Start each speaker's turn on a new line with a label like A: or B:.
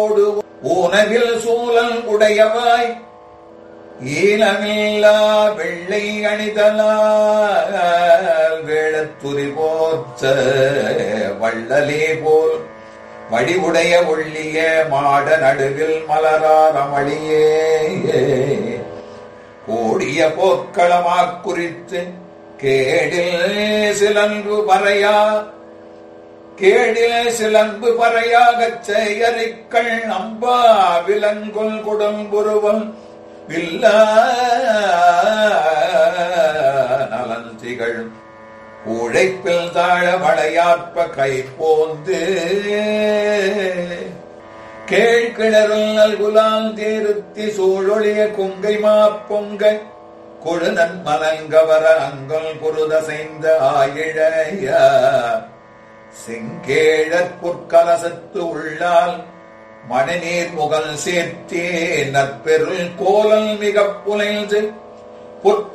A: ஊனவில் சூழல் உடையவாய் ஈனமில்லா வெள்ளை அணிதலால் வேளத்துரி போர்த்த வள்ளலே போல் வடிவுடைய ஒள்ளிய மாட நடுவில் மலராரமளியே கோடிய போக்களமாக் குறித்து கேடில் சிலன்பு பறையா கேடிலே சிலம்பு பறையாகச் செயலிக்கள் நம்பா விலங்குல் குடம்புருவம் வில்ல நலன் திகழும் உழைப்பில் தாழ வளையாற்ப கை போந்து கேழ்கிணறுல் நல்குலால் தேருத்தி சூழொழிய குங்கை மாப்பொங்க கொழுநன் மலங்கவர அங்கல் புருதசைந்த ஆயிழைய செங்கேழற் பொற்கலசத்து உள்ளால் மணிநீர் முகல் சேர்த்தே நற்பெருள் கோலல் மிகப் புனைந்து பொற்